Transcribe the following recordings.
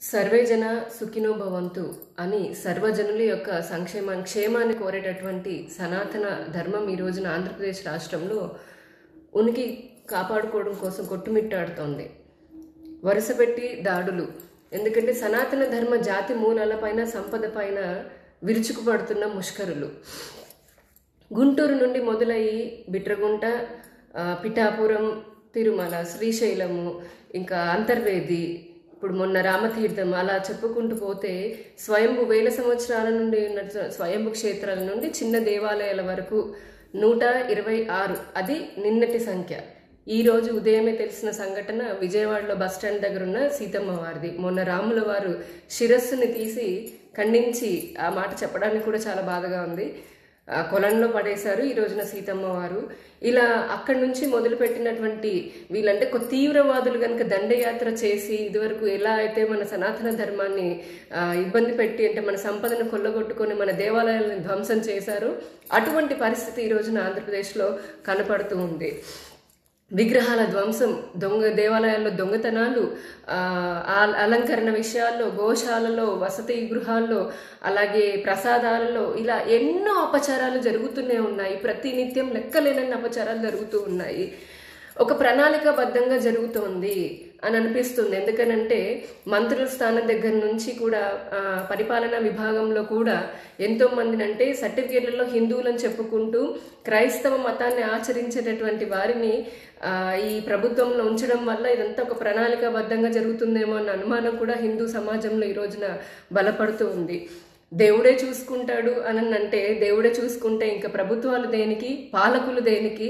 సర్వేజన సుఖినో భవంతు అని సర్వజనుల యొక్క సంక్షేమ క్షేమాన్ని కోరేటటువంటి సనాతన ధర్మం ఈ రోజున ఆంధ్రప్రదేశ్ రాష్ట్రంలో ఉనికి కాపాడుకోవడం కోసం కొట్టుమిట్టాడుతోంది వరుసపెట్టి దాడులు ఎందుకంటే సనాతన ధర్మ జాతి మూలాలపైన సంపద పైన విరుచుకుపడుతున్న ముష్కరులు గుంటూరు నుండి మొదలయ్యి బిట్రగుంట ఆ, పిఠాపురం తిరుమల శ్రీశైలము ఇంకా అంతర్వేది ఇప్పుడు మొన్న రామతీర్థం అలా చెప్పుకుంటూ పోతే స్వయంభు వేల సంవత్సరాల నుండి ఉన్న స్వయంభు క్షేత్రాల నుండి చిన్న దేవాలయాల వరకు నూట ఇరవై ఆరు అది నిన్నటి సంఖ్య ఈ రోజు ఉదయమే తెలిసిన సంఘటన విజయవాడలో బస్ స్టాండ్ దగ్గర ఉన్న సీతమ్మ వారిది మొన్న రాముల వారు శిరస్సుని తీసి ఖండించి ఆ మాట చెప్పడానికి కూడా చాలా బాధగా ఉంది ఆ కొలంలో పడేశారు ఈ రోజున సీతమ్మ వారు ఇలా అక్కడి నుంచి మొదలుపెట్టినటువంటి వీళ్ళంటే ఒక తీవ్రవాదులు కనుక దండయాత్ర చేసి ఇదివరకు ఎలా అయితే మన సనాతన ధర్మాన్ని ఆ, ఇబ్బంది పెట్టి అంటే మన సంపదను కొల్లగొట్టుకొని మన దేవాలయాలను ధ్వంసం చేశారు అటువంటి పరిస్థితి ఈ రోజున ఆంధ్రప్రదేశ్లో కనపడుతూ ఉంది విగ్రహాల ధ్వంసం దొంగ దేవాలయాల్లో దొంగతనాలు ఆ, ఆ- అలంకరణ విషయాల్లో గోశాలలో వసతి గృహాల్లో అలాగే ప్రసాదాలలో ఇలా ఎన్నో అపచారాలు జరుగుతూనే ఉన్నాయి ప్రతినిత్యం లెక్కలేనన్ని అపచారాలు జరుగుతూ ఉన్నాయి ఒక ప్రణాళికాబద్ధంగా జరుగుతోంది అని అనిపిస్తుంది ఎందుకనంటే మంత్రుల స్థానం దగ్గర నుంచి కూడా ఆ, పరిపాలనా విభాగంలో కూడా ఎంతో మందిని అంటే సర్టిఫికేట్లలో హిందువులని చెప్పుకుంటూ క్రైస్తవ మతాన్ని ఆచరించేటటువంటి వారిని ఆ, ఈ ప్రభుత్వంలో ఉంచడం వల్ల ఇదంతా ఒక ప్రణాళికాబద్ధంగా జరుగుతుందేమో అన్న అనుమానం కూడా హిందూ సమాజంలో ఈ రోజున బలపడుతూ ఉంది దేవుడే చూసుకుంటాడు అని అంటే దేవుడే చూసుకుంటే ఇంకా ప్రభుత్వాలు దేనికి పాలకులు దేనికి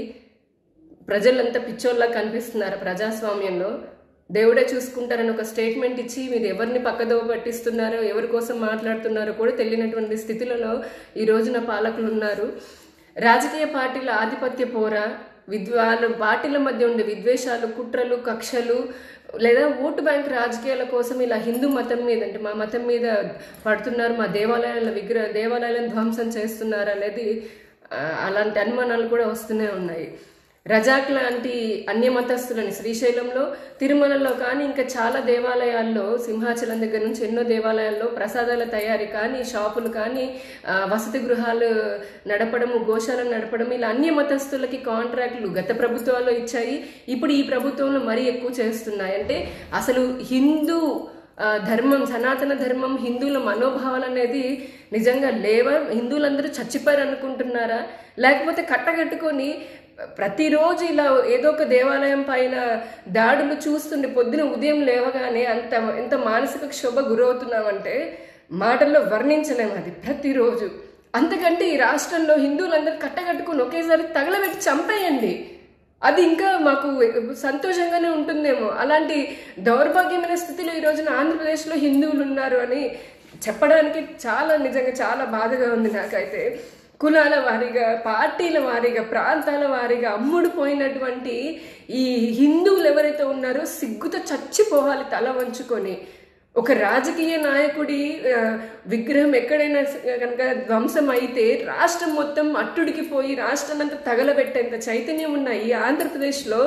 ప్రజలంతా పిచ్చోళ్ళ కనిపిస్తున్నారు ప్రజాస్వామ్యంలో దేవుడే చూసుకుంటారని ఒక స్టేట్మెంట్ ఇచ్చి మీరు ఎవరిని పక్కదోవ పట్టిస్తున్నారో ఎవరి కోసం మాట్లాడుతున్నారో కూడా తెలియనటువంటి స్థితిలలో ఈ రోజున పాలకులు ఉన్నారు రాజకీయ పార్టీల ఆధిపత్య పోర విద్వాలు పార్టీల మధ్య ఉండే విద్వేషాలు కుట్రలు కక్షలు లేదా ఓటు బ్యాంక్ రాజకీయాల కోసం ఇలా హిందూ మతం మీద అంటే మా మతం మీద పడుతున్నారు మా దేవాలయాల విగ్రహ దేవాలయాలను ధ్వంసం చేస్తున్నారు అనేది ఆ, అలాంటి అనుమానాలు కూడా వస్తూనే ఉన్నాయి రజాక్ లాంటి అన్య మతస్థులని శ్రీశైలంలో తిరుమలలో కానీ ఇంకా చాలా దేవాలయాల్లో సింహాచలం దగ్గర నుంచి ఎన్నో దేవాలయాల్లో ప్రసాదాల తయారీ కానీ షాపులు కానీ ఆ, వసతి గృహాలు నడపడము గోశాలను నడపడం ఇలా అన్య మతస్థులకి కాంట్రాక్టులు గత ప్రభుత్వాల్లో ఇచ్చాయి ఇప్పుడు ఈ ప్రభుత్వంలో మరీ ఎక్కువ చేస్తున్నాయి అంటే అసలు హిందూ ఆ, ధర్మం సనాతన ధర్మం హిందువుల మనోభావాలు అనేది నిజంగా లేవా హిందువులందరూ చచ్చిపోయారు అనుకుంటున్నారా లేకపోతే కట్టగట్టుకొని ప్రతిరోజు ఇలా ఏదో ఒక దేవాలయం పైన దాడులు చూస్తుండే పొద్దున ఉదయం లేవగానే అంత ఎంత మానసిక క్షోభ గురవుతున్నామంటే మాటల్లో వర్ణించలేము అది ప్రతిరోజు అంతకంటే ఈ రాష్ట్రంలో హిందువులందరూ కట్టగట్టుకుని ఒకేసారి తగలబెట్టి చంపేయండి అది ఇంకా మాకు సంతోషంగానే ఉంటుందేమో అలాంటి దౌర్భాగ్యమైన స్థితిలో ఈ రోజున ఆంధ్రప్రదేశ్లో హిందువులు ఉన్నారు అని చెప్పడానికి చాలా నిజంగా చాలా బాధగా ఉంది నాకైతే కులాల వారీగా పార్టీల వారీగా ప్రాంతాల వారీగా అమ్ముడు పోయినటువంటి ఈ హిందువులు ఎవరైతే ఉన్నారో సిగ్గుతో చచ్చిపోవాలి తల వంచుకొని ఒక రాజకీయ నాయకుడి ఆ, విగ్రహం ఎక్కడైనా కనుక ధ్వంసం అయితే రాష్ట్రం మొత్తం అట్టుడికి పోయి రాష్ట్రం అంతా తగలబెట్టేంత చైతన్యం ఉన్న ఈ ఆంధ్రప్రదేశ్లో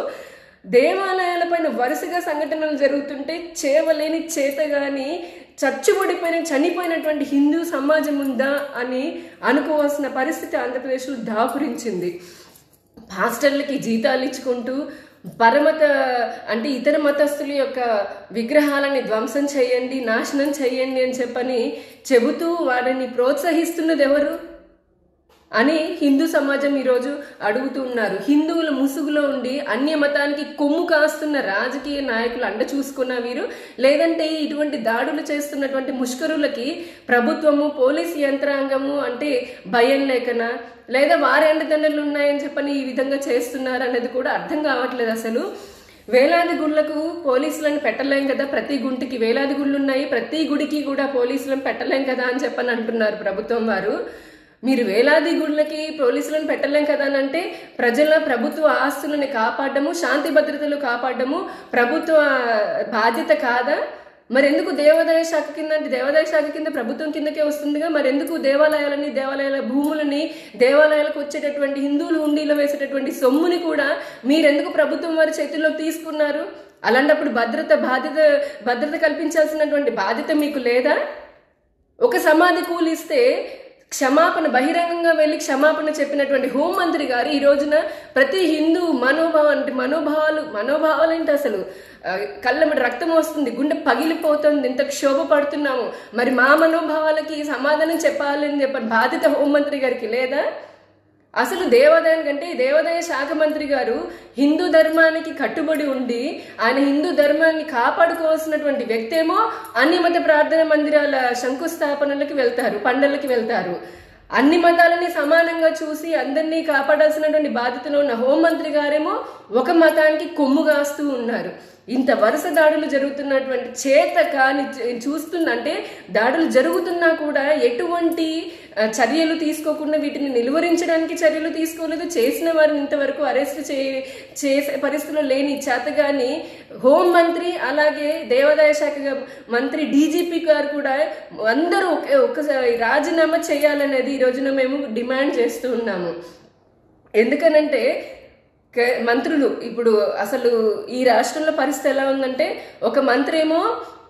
దేవాలయాలపైన వరుసగా సంఘటనలు జరుగుతుంటే చేవలేని చేతగాని చచ్చుబడిపోయిన చనిపోయినటువంటి హిందూ సమాజం ఉందా అని అనుకోవాల్సిన పరిస్థితి ఆంధ్రప్రదేశ్లో దాపురించింది పాస్టర్లకి జీతాలు ఇచ్చుకుంటూ పరమత అంటే ఇతర మతస్థుల యొక్క విగ్రహాలని ధ్వంసం చేయండి నాశనం చేయండి అని చెప్పని చెబుతూ వారిని ప్రోత్సహిస్తున్నది ఎవరు అని హిందూ సమాజం ఈరోజు అడుగుతూ ఉన్నారు హిందువుల ముసుగులో ఉండి అన్య మతానికి కొమ్ము కాస్తున్న రాజకీయ నాయకులు అండ చూసుకున్న వీరు లేదంటే ఇటువంటి దాడులు చేస్తున్నటువంటి ముష్కరులకి ప్రభుత్వము పోలీస్ యంత్రాంగము అంటే భయం లేకనా లేదా వారి అండదండలు ఉన్నాయని చెప్పని ఈ విధంగా చేస్తున్నారు అనేది కూడా అర్థం కావట్లేదు అసలు వేలాది గుళ్ళకు పోలీసులను పెట్టలేం కదా ప్రతి గుంటికి వేలాది గుళ్ళు ఉన్నాయి ప్రతి గుడికి కూడా పోలీసులను పెట్టలేం కదా అని చెప్పని అంటున్నారు ప్రభుత్వం వారు మీరు వేలాది గుళ్ళకి పోలీసులను పెట్టలేం కదా అని అంటే ప్రజల ప్రభుత్వ ఆస్తులను కాపాడము శాంతి భద్రతలు కాపాడము ప్రభుత్వ బాధ్యత కాదా మరి ఎందుకు దేవాదాయ శాఖ కింద అంటే దేవాదాయ శాఖ కింద ప్రభుత్వం కిందకే వస్తుందిగా మరి ఎందుకు దేవాలయాలని దేవాలయాల భూములని దేవాలయాలకు వచ్చేటటువంటి హిందువులు హుండీలో వేసేటటువంటి సొమ్ముని కూడా మీరెందుకు ప్రభుత్వం వారి చేతుల్లో తీసుకున్నారు అలాంటప్పుడు భద్రత బాధ్యత భద్రత కల్పించాల్సినటువంటి బాధ్యత మీకు లేదా ఒక సమాధి కూలిస్తే క్షమాపణ బహిరంగంగా వెళ్ళి క్షమాపణ చెప్పినటువంటి హోంమంత్రి గారు ఈ రోజున ప్రతి హిందూ మనోభావం అంటే మనోభావాలు మనోభావాలు ఏంటి అసలు ఆ, కళ్ళమటి రక్తం వస్తుంది గుండె పగిలిపోతుంది ఇంత క్షోభ పడుతున్నాము మరి మా మనోభావాలకి సమాధానం చెప్పాలని చెప్పని బాధ్యత హోంమంత్రి గారికి లేదా అసలు దేవాదాయానికి అంటే దేవాదాయ శాఖ మంత్రి గారు హిందూ ధర్మానికి కట్టుబడి ఉండి ఆయన హిందూ ధర్మాన్ని కాపాడుకోవాల్సినటువంటి వ్యక్తి ఏమో అన్ని మత ప్రార్థన మందిరాల శంకుస్థాపనలకి వెళ్తారు పండలకి వెళ్తారు అన్ని మతాలని సమానంగా చూసి అందరినీ కాపాడాల్సినటువంటి బాధ్యతలో ఉన్న హోంమంత్రి గారేమో ఒక మతానికి కొమ్ము కాస్తూ ఉన్నారు ఇంత వరుస దాడులు జరుగుతున్నటువంటి చేత కాని చూస్తున్న అంటే దాడులు జరుగుతున్నా కూడా ఎటువంటి ఆ, చర్యలు తీసుకోకుండా వీటిని నిలువరించడానికి చర్యలు తీసుకోలేదు చేసిన వారిని ఇంతవరకు అరెస్ట్ చే చేసే పరిస్థితిలో లేని చేతగాని హోం మంత్రి అలాగే దేవాదాయ శాఖ మంత్రి డీజీపీ గారు కూడా అందరూ ఒకే ఒక్కసారి రాజీనామా చేయాలనేది ఈ రోజున మేము డిమాండ్ చేస్తూ ఉన్నాము ఎందుకనంటే కే- మంత్రులు ఇప్పుడు అసలు ఈ రాష్ట్రంలో పరిస్థితి ఎలా ఉందంటే ఒక మంత్రి ఏమో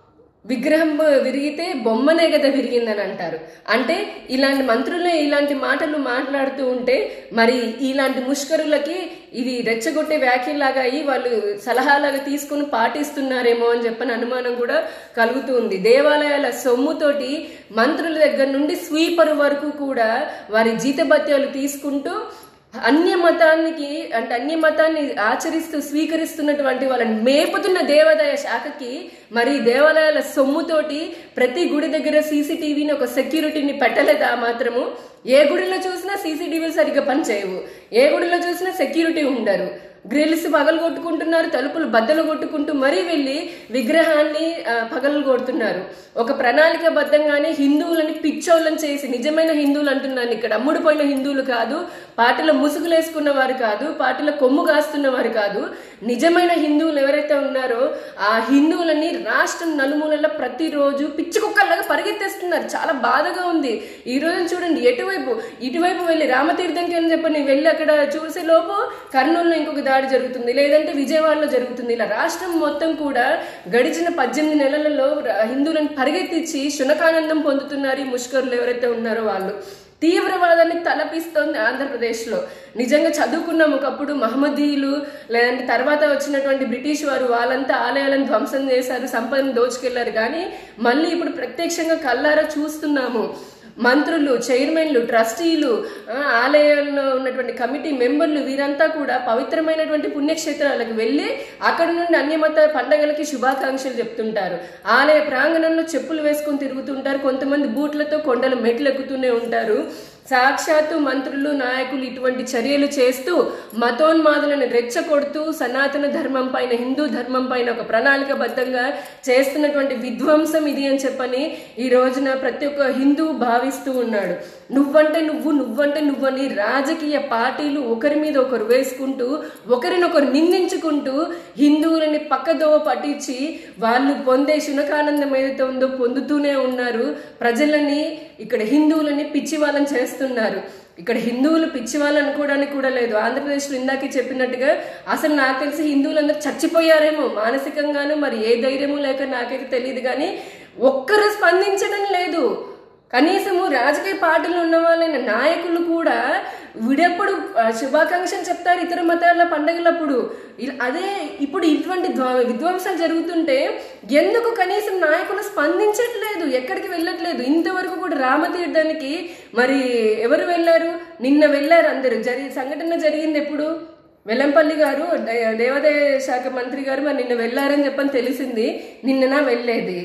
విగ్రహం విరిగితే బొమ్మనే కదా విరిగిందని అంటారు అంటే ఇలాంటి మంత్రులు ఇలాంటి మాటలు మాట్లాడుతూ ఉంటే మరి ఇలాంటి ముష్కరులకి ఇది రెచ్చగొట్టే వ్యాఖ్యలాగా అయ్యి వాళ్ళు సలహాలాగా తీసుకుని పాటిస్తున్నారేమో అని చెప్పని అనుమానం కూడా కలుగుతూ ఉంది దేవాలయాల సొమ్ముతోటి మంత్రుల దగ్గర నుండి స్వీపర్ వరకు కూడా వారి జీతభత్యాలు తీసుకుంటూ అన్య మతానికి అంటే అన్య మతాన్ని ఆచరిస్తూ స్వీకరిస్తున్నటువంటి వాళ్ళని మేపుతున్న దేవాదాయ శాఖకి మరి దేవాలయాల సొమ్ముతోటి ప్రతి గుడి దగ్గర సీసీటీవీని ఒక సెక్యూరిటీని పెట్టలేదా మాత్రము ఏ గుడిలో చూసినా సీసీటీవీలు సరిగ్గా పనిచేయవు ఏ గుడిలో చూసినా సెక్యూరిటీ ఉండరు గ్రిల్స్ పగలు కొట్టుకుంటున్నారు తలుపులు బద్దలు కొట్టుకుంటూ మరీ వెళ్ళి విగ్రహాన్ని ఆ, పగలు కొడుతున్నారు ఒక ప్రణాళికబద్ధంగానే హిందువులని పిచ్చోళ్ళని చేసి నిజమైన హిందువులు అంటున్నాను ఇక్కడ అమ్ముడుపోయిన హిందువులు కాదు పాటల ముసుగులేసుకున్న వారు కాదు పాటల కొమ్ము కాస్తున్న వారు కాదు నిజమైన హిందువులు ఎవరైతే ఉన్నారో ఆ హిందువులని రాష్ట్రం నలుమూలల ప్రతిరోజు పిచ్చి కుక్కల్లాగా పరిగెత్తేస్తున్నారు చాలా బాధగా ఉంది ఈ రోజు చూడండి ఎటువైపు ఇటువైపు వెళ్ళి రామతీర్థంకి అని చెప్పని వెళ్ళి అక్కడ చూసే లోపు కర్నూలులో ఇంకొక దాడి జరుగుతుంది లేదంటే విజయవాడలో జరుగుతుంది ఇలా రాష్ట్రం మొత్తం కూడా గడిచిన పద్దెనిమిది నెలలలో ర- హిందువులను పరిగెత్తించి శునకానందం పొందుతున్నారు ఈ ముష్కరులు ఎవరైతే ఉన్నారో వాళ్ళు తీవ్రవాదాన్ని తలపిస్తోంది ఆంధ్రప్రదేశ్లో నిజంగా చదువుకున్నాం ఒకప్పుడు మహమ్మదీయులు లేదంటే తర్వాత వచ్చినటువంటి బ్రిటిష్ వారు వాళ్ళంతా ఆలయాలను ధ్వంసం చేశారు సంపదను దోచుకెళ్లారు కానీ మళ్ళీ ఇప్పుడు ప్రత్యక్షంగా కల్లారా చూస్తున్నాము మంత్రులు చైర్మన్లు ట్రస్టీలు ఆ, ఆలయంలో ఉన్నటువంటి కమిటీ మెంబర్లు వీరంతా కూడా పవిత్రమైనటువంటి పుణ్యక్షేత్రాలకు వెళ్ళి అక్కడ నుండి అన్యమత పండగలకి శుభాకాంక్షలు చెప్తుంటారు ఆలయ ప్రాంగణంలో చెప్పులు వేసుకొని తిరుగుతుంటారు కొంతమంది బూట్లతో కొండల మెట్లు ఎక్కుతూనే ఉంటారు సాక్షాత్తు మంత్రులు నాయకులు ఇటువంటి చర్యలు చేస్తూ మతోన్మాదులను రెచ్చగొడుతూ సనాతన ధర్మం పైన హిందూ ధర్మం పైన ఒక ప్రణాళికబద్ధంగా చేస్తున్నటువంటి విధ్వంసం ఇది అని చెప్పని ఈ రోజున ప్రతి ఒక్క హిందూ భావిస్తూ ఉన్నాడు నువ్వంటే నువ్వు నువ్వంటే నువ్వని రాజకీయ పార్టీలు ఒకరి మీద ఒకరు వేసుకుంటూ ఒకరినొకరు నిందించుకుంటూ హిందువులని పక్కదోవ పట్టించి వాళ్ళు పొందే శునకానందం ఏదైతే ఉందో పొందుతూనే ఉన్నారు ప్రజలని ఇక్కడ హిందువులని పిచ్చి వాళ్ళని చేస్తున్నారు ఇక్కడ హిందువులు పిచ్చి వాళ్ళు అనుకోవడానికి కూడా లేదు ఆంధ్రప్రదేశ్లో ఇందాకే చెప్పినట్టుగా అసలు నాకు తెలిసి హిందువులందరూ చచ్చిపోయారేమో మానసికంగాను మరి ఏ ధైర్యము లేక నాకైతే తెలియదు కానీ ఒక్కరు స్పందించడం లేదు కనీసము రాజకీయ పార్టీలు ఉన్న వాళ్ళైన నాయకులు కూడా విడెప్పుడు ఆ, శుభాకాంక్షలు చెప్తారు ఇతర మతాల పండగలప్పుడు ఇ- అదే ఇప్పుడు ఇటువంటి ధ్వ- విధ్వంసాలు జరుగుతుంటే ఎందుకు కనీసం నాయకులు స్పందించట్లేదు ఎక్కడికి వెళ్ళట్లేదు ఇంతవరకు కూడా రామతీర్థానికి మరి ఎవరు వెళ్ళారు నిన్న వెళ్ళారు అందరూ జరి సంఘటన జరిగింది ఎప్పుడు వెల్లంపల్లి గారు దే- దేవాదాయ శాఖ మంత్రి గారు మరి నిన్న వెళ్ళారని చెప్పని తెలిసింది నిన్ననా వెళ్ళేది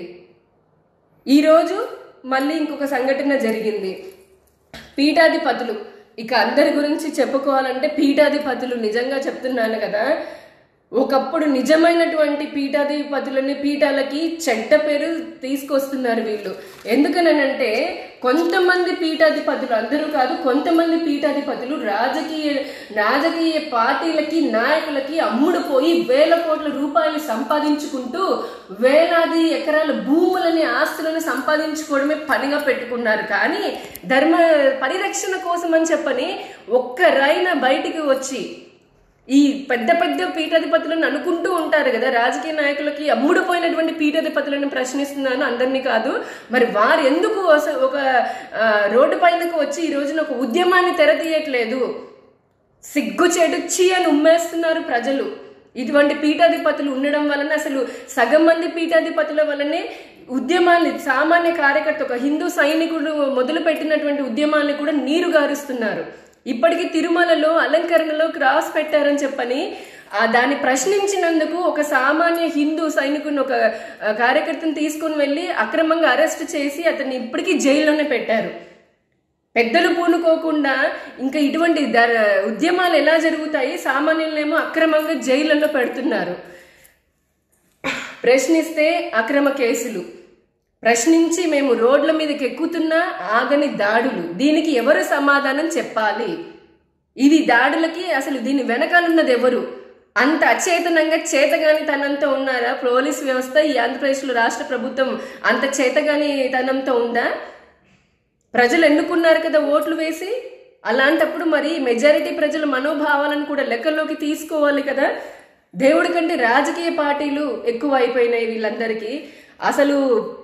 ఈరోజు మళ్ళీ ఇంకొక సంఘటన జరిగింది పీఠాధిపతులు ఇక అందరి గురించి చెప్పుకోవాలంటే పీఠాధిపతులు నిజంగా చెప్తున్నాను కదా ఒకప్పుడు నిజమైనటువంటి పీఠాధిపతులని పీఠాలకి చెడ్డ పేరు తీసుకొస్తున్నారు వీళ్ళు ఎందుకనంటే కొంతమంది పీఠాధిపతులు అందరూ కాదు కొంతమంది పీఠాధిపతులు రాజకీయ రాజకీయ పార్టీలకి నాయకులకి అమ్ముడు పోయి వేల కోట్ల రూపాయలు సంపాదించుకుంటూ వేలాది ఎకరాల భూములని ఆస్తులను సంపాదించుకోవడమే పనిగా పెట్టుకున్నారు కానీ ధర్మ పరిరక్షణ కోసం అని చెప్పని ఒక్కరైనా బయటికి వచ్చి ఈ పెద్ద పెద్ద పీఠాధిపతులను అనుకుంటూ ఉంటారు కదా రాజకీయ నాయకులకి అమ్ముడుపోయినటువంటి పీఠాధిపతులను ప్రశ్నిస్తున్నాను అందరినీ కాదు మరి వారు ఎందుకు అస- ఒక ఆ, రోడ్డు పైనకు వచ్చి ఈ రోజున ఒక ఉద్యమాన్ని తెరతీయట్లేదు సిగ్గు చెడుచి అని ఉమ్మేస్తున్నారు ప్రజలు ఇటువంటి పీఠాధిపతులు ఉండడం వలన అసలు సగం మంది పీఠాధిపతుల వల్లనే ఉద్యమాన్ని సామాన్య కార్యకర్త ఒక హిందూ సైనికుడు మొదలు పెట్టినటువంటి ఉద్యమాన్ని కూడా నీరు గారుస్తున్నారు ఇప్పటికీ తిరుమలలో అలంకరణలో క్రాస్ పెట్టారని చెప్పని ఆ దాన్ని ప్రశ్నించినందుకు ఒక సామాన్య హిందూ సైనికుని ఒక ఆ, కార్యకర్తను తీసుకుని వెళ్ళి అక్రమంగా అరెస్ట్ చేసి అతన్ని ఇప్పటికీ జైల్లోనే పెట్టారు పెద్దలు పూనుకోకుండా ఇంకా ఇటువంటి ద- ఉద్యమాలు ఎలా జరుగుతాయి సామాన్యులనేమో అక్రమంగా జైళ్ళల్లో పెడుతున్నారు ప్రశ్నిస్తే అక్రమ కేసులు ప్రశ్నించి మేము రోడ్ల మీదకి ఎక్కుతున్నా ఆగని దాడులు దీనికి ఎవరు సమాధానం చెప్పాలి ఇది దాడులకి అసలు దీని వెనకాలన్నది ఎవరు అంత అచేతనంగా చేతగాని తనంతో ఉన్నారా పోలీస్ వ్యవస్థ ఈ ఆంధ్రప్రదేశ్లో రాష్ట్ర ప్రభుత్వం అంత చేతగాని తనంతో ఉందా ప్రజలు ఎన్నుకున్నారు కదా ఓట్లు వేసి అలాంటప్పుడు మరి మెజారిటీ ప్రజల మనోభావాలను కూడా లెక్కల్లోకి తీసుకోవాలి కదా దేవుడి కంటే రాజకీయ పార్టీలు ఎక్కువ అయిపోయినాయి వీళ్ళందరికీ అసలు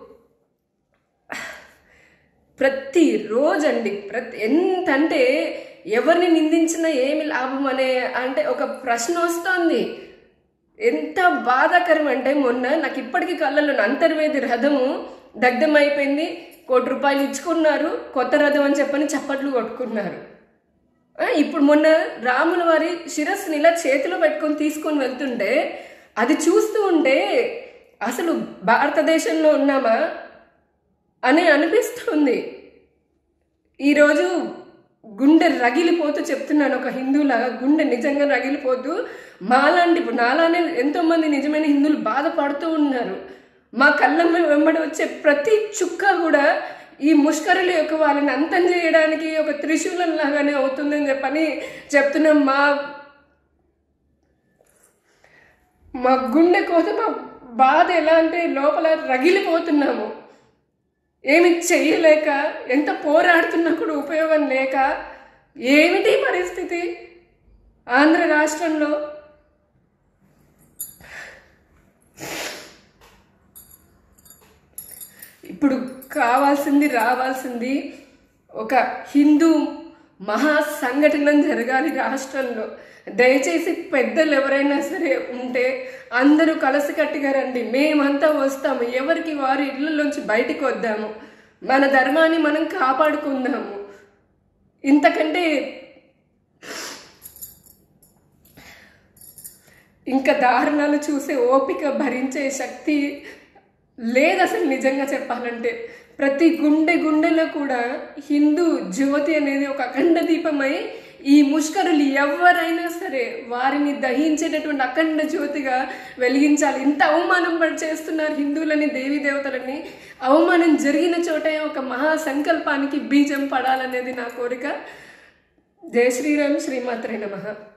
ప్రతి రోజండి ప్రతి ఎంత అంటే ఎవరిని నిందించినా ఏమి లాభం అనే అంటే ఒక ప్రశ్న వస్తోంది ఎంత బాధాకరం అంటే మొన్న నాకు ఇప్పటికీ కళ్ళల్లో అంతర్వేది రథము దగ్ధమైపోయింది కోటి రూపాయలు ఇచ్చుకున్నారు కొత్త రథం అని చెప్పని చప్పట్లు కొట్టుకున్నారు ఆ, ఇప్పుడు మొన్న రాముల వారి శిరస్సుని ఇలా చేతిలో పెట్టుకొని తీసుకొని వెళ్తుంటే అది చూస్తూ ఉంటే అసలు భారతదేశంలో ఉన్నామా అని అనిపిస్తుంది ఈరోజు గుండె రగిలిపోతూ చెప్తున్నాను ఒక హిందువులాగా గుండె నిజంగా రగిలిపోతూ మాలాంటి ఇప్పుడు నాలానే ఎంతో మంది నిజమైన హిందువులు బాధపడుతూ ఉన్నారు మా కళ్ళ వెంబడి వచ్చే ప్రతి చుక్క కూడా ఈ ముష్కరుల యొక్క వాళ్ళని అంతం చేయడానికి ఒక త్రిశూలం లాగానే అవుతుందని చెప్పని చెప్తున్నాం మా మా గుండె కోసం మా బాధ ఎలా అంటే లోపల రగిలిపోతున్నాము ఏమి చెయ్యలేక ఎంత పోరాడుతున్నా కూడా ఉపయోగం లేక ఏమిటి పరిస్థితి ఆంధ్ర రాష్ట్రంలో ఇప్పుడు కావాల్సింది రావాల్సింది ఒక హిందూ మహా సంఘటన జరగాలి రాష్ట్రంలో దయచేసి పెద్దలు ఎవరైనా సరే ఉంటే అందరూ కలిసికట్టుగా రండి మేమంతా వస్తాము ఎవరికి వారి ఇళ్ళలోంచి బయటికి వద్దాము మన ధర్మాన్ని మనం కాపాడుకుందాము ఇంతకంటే ఇంకా దారుణాలు చూసే ఓపిక భరించే శక్తి లేదు అసలు నిజంగా చెప్పాలంటే ప్రతి గుండె గుండెలో కూడా హిందూ జ్యోతి అనేది ఒక అఖండ దీపమై ఈ ముష్కరులు ఎవరైనా సరే వారిని దహించేటటువంటి అఖండ జ్యోతిగా వెలిగించాలి ఇంత అవమానం పడి చేస్తున్నారు హిందువులని దేవీ దేవతలని అవమానం జరిగిన చోటే ఒక మహా సంకల్పానికి బీజం పడాలనేది నా కోరిక జయ శ్రీరామ్ శ్రీమాత్రే నమః